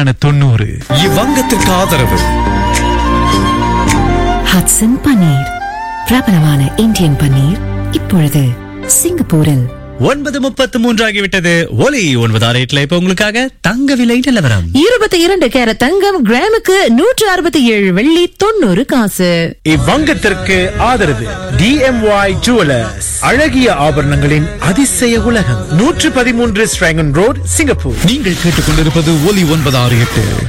சுவையான தொண்ணூறு இவ்வங்கத்திற்கு ஆதரவு ஹட்சன் பன்னீர் பிரபலமான இந்தியன் பன்னீர் இப்பொழுது சிங்கப்பூரில் ஒன்பது முப்பத்து மூன்று ஆகிவிட்டது ஒலி ஒன்பது ஆறு எட்டுல இப்ப உங்களுக்காக தங்க விலை நிலவரம் இருபத்தி இரண்டு கேரட் தங்கம் கிராமுக்கு நூற்று அறுபத்தி ஏழு வெள்ளி தொண்ணூறு காசு இவ்வங்கத்திற்கு ஆதரவு டிஎம்ஒய் ஜுவலர்ஸ் அழகிய ஆபரணங்களின் அதிசய உலகம் நூற்று பதிமூன்று ஸ்ட்ராங்கன் ரோட் சிங்கப்பூர் நீங்கள் கேட்டுக்கொண்டிருப்பது ஒலி ஒன்பது ஆறு எட்டு